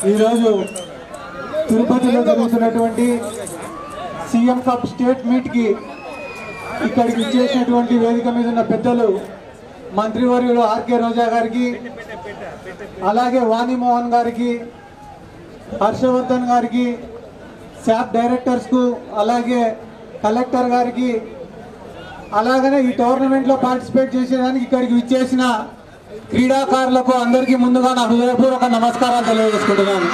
ఈరోజు తిరుపతిలో జరుగుతున్నటువంటి సీఎం కప్ స్టేట్ మీట్కి ఇక్కడికి ఇచ్చేసినటువంటి వేదిక మీద ఉన్న పెద్దలు మంత్రివర్యులు ఆర్కే రోజా గారికి అలాగే వాణి మోహన్ గారికి హర్షవర్ధన్ గారికి శాప్ డైరెక్టర్స్కు అలాగే కలెక్టర్ గారికి అలాగనే ఈ టోర్నమెంట్లో పార్టిసిపేట్ చేసేదానికి ఇక్కడికి విచ్చేసిన క్రీడాకారులకు అందరికీ ముందుగా నా హృదయపూర్వక నమస్కారాలు తెలియజేసుకుంటున్నాను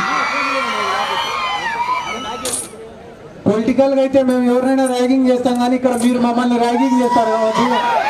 పొలిటికల్ గా అయితే మేము ఎవరినైనా ర్యాగింగ్ చేస్తాం కానీ ఇక్కడ మీరు మమ్మల్ని ర్యాగింగ్ చేస్తారు కాబట్టి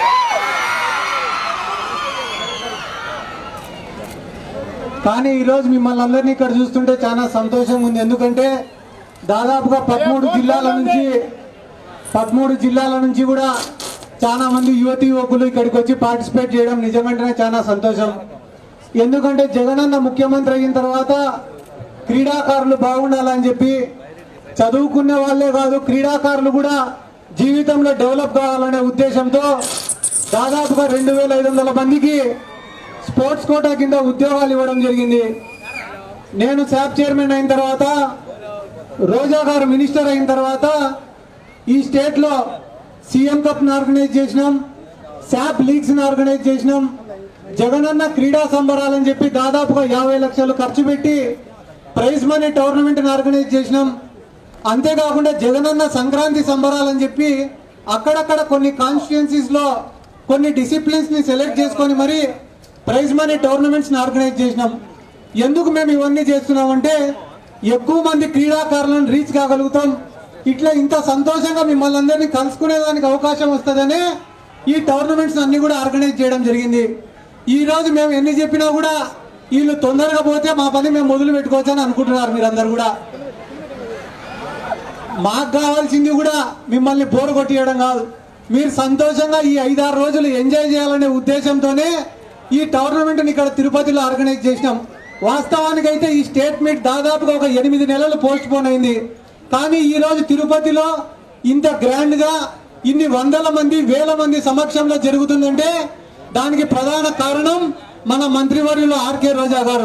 కానీ ఈరోజు మిమ్మల్ని అందరినీ ఇక్కడ చూస్తుంటే చాలా సంతోషంగా ఉంది ఎందుకంటే దాదాపుగా పదమూడు జిల్లాల నుంచి పదమూడు జిల్లాల నుంచి కూడా చాలా మంది యువతి యువకులు ఇక్కడికి వచ్చి పార్టిసిపేట్ చేయడం నిజంగానే చాలా సంతోషం ఎందుకంటే జగనన్న ముఖ్యమంత్రి అయిన తర్వాత క్రీడాకారులు బాగుండాలని చెప్పి చదువుకునే వాళ్ళే కాదు క్రీడాకారులు కూడా జీవితంలో డెవలప్ కావాలనే ఉద్దేశంతో దాదాపుగా రెండు వేల ఐదు వందల మందికి స్పోర్ట్స్ కోటా కింద ఉద్యోగాలు ఇవ్వడం జరిగింది నేను శాప్ చైర్మన్ అయిన తర్వాత రోజా గారు మినిస్టర్ అయిన తర్వాత ఈ స్టేట్ లో సీఎం కప్ ని ఆర్గనైజ్ చేసినాం శాప్ లీగ్స్ ని ఆర్గనైజ్ చేసినాం జగనన్న క్రీడా సంబరాలని చెప్పి దాదాపుగా యాభై లక్షలు ఖర్చు పెట్టి ప్రైజ్ మనీ టోర్నమెంట్ ని ఆర్గనైజ్ చేసినాం అంతేకాకుండా జగనన్న సంక్రాంతి సంబరాలని చెప్పి అక్కడక్కడ కొన్ని కాన్స్టిట్యున్సీస్ లో కొన్ని డిసిప్లిన్స్ ని సెలెక్ట్ చేసుకొని మరి ప్రైజ్ మనీ టోర్నమెంట్స్ ని ఆర్గనైజ్ చేసినాం ఎందుకు మేము ఇవన్నీ చేస్తున్నామంటే ఎక్కువ మంది క్రీడాకారులను రీచ్ కాగలుగుతాం ఇట్లా ఇంత సంతోషంగా మిమ్మల్ని అందరినీ కలుసుకునేదానికి అవకాశం వస్తుందనే ఈ టోర్నమెంట్స్ అన్ని కూడా ఆర్గనైజ్ చేయడం జరిగింది ఈ రోజు మేము ఎన్ని చెప్పినా కూడా వీళ్ళు తొందరగా పోతే మా పని మేము మొదలు పెట్టుకోవచ్చు అని అనుకుంటున్నారు మీరందరూ కూడా మాకు కావాల్సింది కూడా మిమ్మల్ని బోరు కొట్టియడం కాదు మీరు సంతోషంగా ఈ ఐదారు రోజులు ఎంజాయ్ చేయాలనే ఉద్దేశంతోనే ఈ టోర్నమెంట్ని ఇక్కడ తిరుపతిలో ఆర్గనైజ్ చేసినాం వాస్తవానికి అయితే ఈ స్టేట్ మీట్ దాదాపుగా ఒక ఎనిమిది నెలలు పోస్ట్ పోన్ అయింది కానీ ఈ రోజు తిరుపతిలో ఇంత గ్రాండ్ గా ఇన్ని వందల మంది వేల మంది సమక్షంలో జరుగుతుందంటే దానికి ప్రధాన కారణం మన మంత్రివర్యులు ఆర్కే రోజా గారు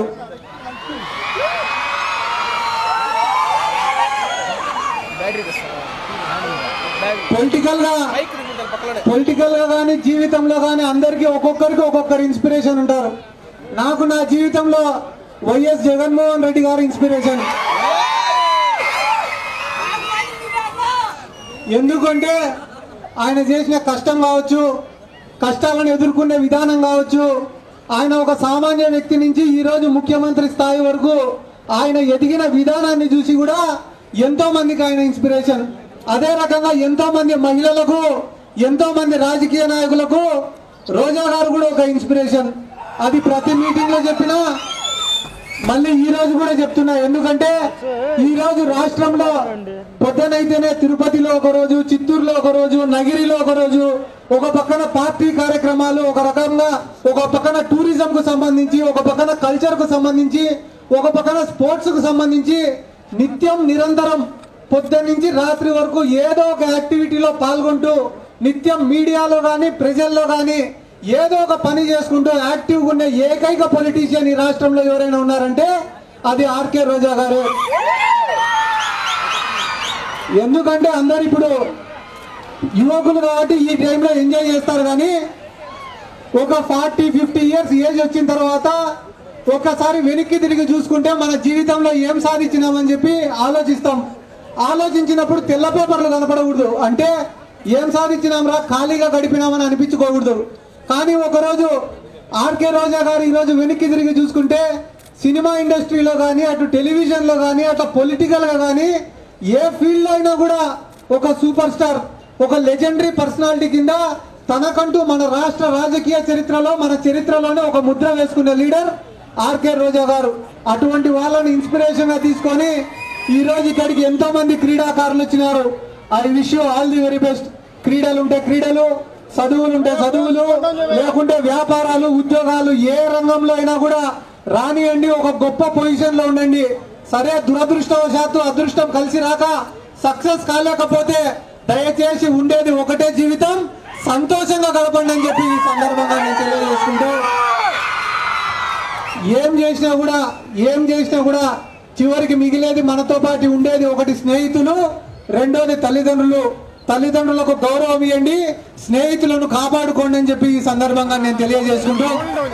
పొలిటికల్ గా పొలిటికల్ గా కానీ జీవితంలో కానీ అందరికీ ఒక్కొక్కరికి ఒక్కొక్కరు ఇన్స్పిరేషన్ ఉంటారు నాకు నా జీవితంలో వైఎస్ జగన్మోహన్ రెడ్డి గారు ఇన్స్పిరేషన్ ఎందుకంటే ఆయన చేసిన కష్టం కావచ్చు కష్టాలను ఎదుర్కొనే విధానం కావచ్చు ఆయన ఒక సామాన్య వ్యక్తి నుంచి ఈ రోజు ముఖ్యమంత్రి స్థాయి వరకు ఆయన ఎదిగిన విధానాన్ని చూసి కూడా ఎంతో మందికి ఆయన ఇన్స్పిరేషన్ అదే రకంగా ఎంతో మంది మహిళలకు ఎంతో మంది రాజకీయ నాయకులకు రోజా గారు కూడా ఒక ఇన్స్పిరేషన్ అది ప్రతి మీటింగ్ లో చెప్పినా మళ్ళీ ఈ రోజు కూడా చెప్తున్నా ఎందుకంటే ఈ రోజు రాష్ట్రంలో పొద్దునైతేనే తిరుపతిలో ఒక రోజు చిత్తూరులో ఒక రోజు నగిరిలో ఒక రోజు ఒక పక్కన పార్టీ కార్యక్రమాలు ఒక రకంగా ఒక పక్కన టూరిజం కు సంబంధించి ఒక పక్కన కల్చర్ కు సంబంధించి ఒక పక్కన స్పోర్ట్స్ కు సంబంధించి నిత్యం నిరంతరం పొద్దున్న నుంచి రాత్రి వరకు ఏదో ఒక యాక్టివిటీలో పాల్గొంటూ నిత్యం మీడియాలో కానీ ప్రజల్లో కానీ ఏదో ఒక పని చేసుకుంటూ యాక్టివ్గా ఉండే ఏకైక పొలిటీషియన్ ఈ రాష్ట్రంలో ఎవరైనా ఉన్నారంటే అది ఆర్కే రోజా గారు ఎందుకంటే అందరు ఇప్పుడు యువకులు కాబట్టి ఈ టైంలో ఎంజాయ్ చేస్తారు కానీ ఒక ఫార్టీ ఫిఫ్టీ ఇయర్స్ ఏజ్ వచ్చిన తర్వాత ఒక్కసారి వెనక్కి తిరిగి చూసుకుంటే మన జీవితంలో ఏం సాధించినామని చెప్పి ఆలోచిస్తాం ఆలోచించినప్పుడు తెల్ల పేపర్లు కనపడకూడదు అంటే ఏం సాధించినాంరా ఖాళీగా గడిపినామని అనిపించుకోకూడదు కానీ ఒకరోజు ఆర్కే రోజా గారు ఈరోజు వెనక్కి తిరిగి చూసుకుంటే సినిమా ఇండస్ట్రీలో కానీ అటు టెలివిజన్లో కానీ అటు పొలిటికల్గా కానీ ఏ ఫీల్డ్లో అయినా కూడా ఒక సూపర్ స్టార్ ఒక లెజెండరీ పర్సనాలిటీ కింద తనకంటూ మన రాష్ట్ర రాజకీయ చరిత్రలో మన చరిత్రలోనే ఒక ముద్ర వేసుకునే లీడర్ ఆర్కే రోజా గారు అటువంటి వాళ్ళని ఇన్స్పిరేషన్ గా తీసుకొని ఈ రోజు ఇక్కడికి ఎంతో మంది క్రీడాకారులు వచ్చినారు I wish you all the very best క్రీడలు ఉంటే క్రీడలు చదువులు ఉంటే చదువులు లేకుంటే వ్యాపారాలు ఉద్యోగాలు ఏ రంగంలో అయినా కూడా రానియండి ఒక గొప్ప పొజిషన్ లో ఉండండి సరే దురదృష్టవశాత్తు అదృష్టం కలిసి రాక సక్సెస్ కాలేకపోతే దయచేసి ఉండేది ఒకటే జీవితం సంతోషంగా గడపండి అని చెప్పి ఈ సందర్భంగా నేను తెలియజేసుకుంటూ ఏం చేసినా కూడా ఏం చేసినా కూడా చివరికి మిగిలేది మనతో పాటు ఉండేది ఒకటి స్నేహితులు రెండోది తల్లిదండ్రులు తల్లిదండ్రులకు గౌరవం ఇవ్వండి స్నేహితులను కాపాడుకోండి అని చెప్పి ఈ సందర్భంగా నేను తెలియజేసుకుంటూ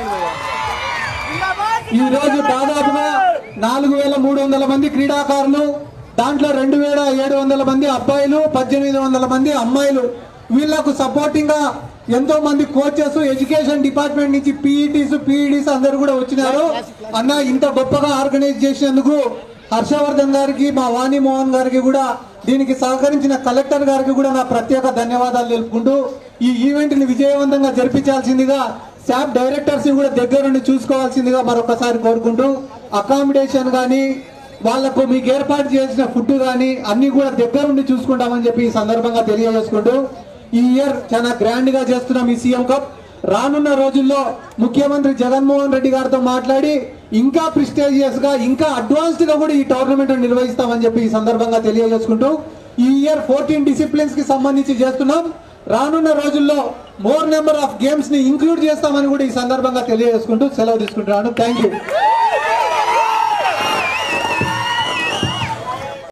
ఈ రోజు దాదాపుగా నాలుగు వేల మూడు వందల మంది క్రీడాకారులు దాంట్లో రెండు వేల ఏడు వందల మంది అబ్బాయిలు పద్దెనిమిది వందల మంది అమ్మాయిలు వీళ్లకు సపోర్టింగ్ గా ఎంతో మంది కోచెస్ ఎడ్యుకేషన్ డిపార్ట్మెంట్ నుంచి పీఈటీస్ పీఈడీస్ అందరు కూడా వచ్చినారు అన్న ఇంత గొప్పగా ఆర్గనైజ్ చేసినందుకు హర్షవర్ధన్ గారికి మా వాణి మోహన్ గారికి కూడా దీనికి సహకరించిన కలెక్టర్ గారికి కూడా నా ప్రత్యేక ధన్యవాదాలు తెలుపుకుంటూ ఈ ఈవెంట్ ని విజయవంతంగా జరిపించాల్సిందిగా శాప్ డైరెక్టర్స్ ని కూడా దగ్గరుండి చూసుకోవాల్సిందిగా మరొకసారి కోరుకుంటూ అకామిడేషన్ కానీ వాళ్లకు మీకు ఏర్పాటు చేసిన ఫుడ్ కానీ అన్ని కూడా దగ్గరుండి చూసుకుంటామని చెప్పి ఈ సందర్భంగా తెలియజేసుకుంటూ ఈ ఇయర్ చాలా గ్రాండ్ గా చేస్తున్నాం ఈ సీఎం కప్ రానున్న రోజుల్లో ముఖ్యమంత్రి జగన్మోహన్ రెడ్డి గారితో మాట్లాడి ఇంకా ప్రిస్టేజియస్ గా ఇంకా అడ్వాన్స్డ్ గా కూడా ఈ టోర్నమెంట్ నిర్వహిస్తామని చెప్పి ఈ సందర్భంగా తెలియజేసుకుంటూ ఈ ఇయర్ ఫోర్టీన్ డిసిప్లిన్స్ కి సంబంధించి చేస్తున్నాం రానున్న రోజుల్లో మోర్ నెంబర్ ఆఫ్ గేమ్స్ ని ఇంక్లూడ్ చేస్తామని కూడా ఈ సందర్భంగా తెలియజేసుకుంటూ సెలవు తీసుకుంటున్నాను థ్యాంక్ యూ